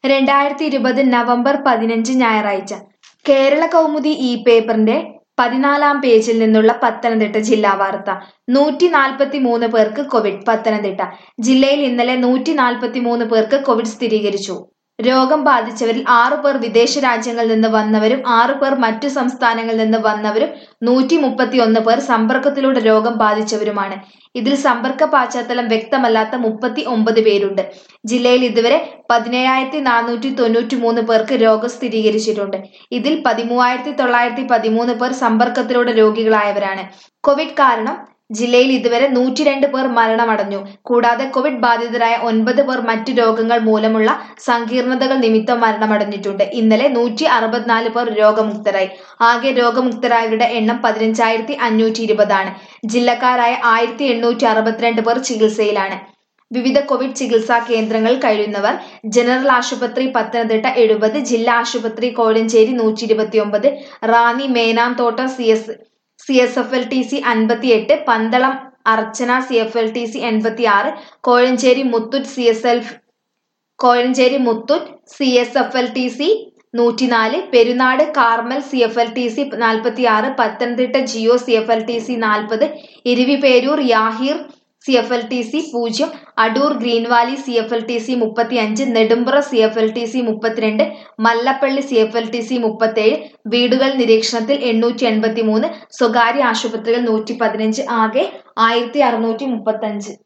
രണ്ടായിരത്തി ഇരുപത് നവംബർ പതിനഞ്ച് ഞായറാഴ്ച കേരള കൗമുദി ഈ പേപ്പറിന്റെ പതിനാലാം പേജിൽ നിന്നുള്ള പത്തനംതിട്ട ജില്ലാ വാർത്ത നൂറ്റി നാൽപ്പത്തി മൂന്ന് പേർക്ക് കോവിഡ് പത്തനംതിട്ട ജില്ലയിൽ ഇന്നലെ നൂറ്റി നാൽപ്പത്തി മൂന്ന് പേർക്ക് കോവിഡ് സ്ഥിരീകരിച്ചു രോഗം ബാധിച്ചവരിൽ ആറു പേർ വിദേശ രാജ്യങ്ങളിൽ നിന്ന് വന്നവരും ആറു പേർ മറ്റു സംസ്ഥാനങ്ങളിൽ നിന്ന് വന്നവരും നൂറ്റി മുപ്പത്തി ഒന്ന് പേർ സമ്പർക്കത്തിലൂടെ രോഗം ബാധിച്ചവരുമാണ് ഇതിൽ സമ്പർക്ക പശ്ചാത്തലം വ്യക്തമല്ലാത്ത മുപ്പത്തി ഒമ്പത് പേരുണ്ട് ജില്ലയിൽ ഇതുവരെ പതിനേഴായിരത്തി നാനൂറ്റി തൊണ്ണൂറ്റി മൂന്ന് പേർക്ക് രോഗം സ്ഥിരീകരിച്ചിട്ടുണ്ട് ഇതിൽ പതിമൂവായിരത്തി തൊള്ളായിരത്തി പതിമൂന്ന് പേർ സമ്പർക്കത്തിലൂടെ രോഗികളായവരാണ് കോവിഡ് കാരണം ജില്ലയിൽ ഇതുവരെ നൂറ്റിരണ്ട് പേർ മരണമടഞ്ഞു കൂടാതെ കോവിഡ് ബാധിതരായ ഒൻപത് പേർ മറ്റു രോഗങ്ങൾ മൂലമുള്ള സങ്കീർണതകൾ നിമിത്തം മരണമടഞ്ഞിട്ടുണ്ട് ഇന്നലെ നൂറ്റി അറുപത്തിനാല് പേർ രോഗമുക്തരായി ആകെ രോഗമുക്തരായവരുടെ എണ്ണം പതിനഞ്ചായിരത്തി അഞ്ഞൂറ്റി ഇരുപതാണ് ജില്ലക്കാരായ ആയിരത്തി എണ്ണൂറ്റി അറുപത്തിരണ്ട് പേർ ചികിത്സയിലാണ് വിവിധ കോവിഡ് ചികിത്സാ കേന്ദ്രങ്ങളിൽ കഴിയുന്നവർ ജനറൽ ആശുപത്രി പത്തനംതിട്ട എഴുപത് ജില്ലാ ആശുപത്രി കോഴഞ്ചേരി നൂറ്റി ഇരുപത്തിയൊമ്പത് Ranni Menamthottam C S C S F L T C അൻപത്തിയെട്ട് Pandalam Archana C F L T C എൺപത്തി ആറ് Kozhencherry Muthoot C S L Kozhencherry Muthoot C S F L T C നൂറ്റിനാല് Perunad Carmel C F L T C നാൽപ്പത്തി ആറ് Pathanamthitta Jio C F L T C നാൽപ്പത് Iraviperoor Yahir C F L T C പൂജ്യം Adoor green valley C F L T C മുപ്പത്തി അഞ്ച് Nedumpra C F L T C മുപ്പത്തിരണ്ട് Mallappally C F L T C മുപ്പത്തേഴ് വീടുകൾ നിരീക്ഷണത്തിൽ എണ്ണൂറ്റി എൺപത്തി മൂന്ന് സ്വകാര്യ ആശുപത്രികൾ നൂറ്റി പതിനഞ്ച് ആകെ ആയിരത്തി അറുന്നൂറ്റി മുപ്പത്തഞ്ച്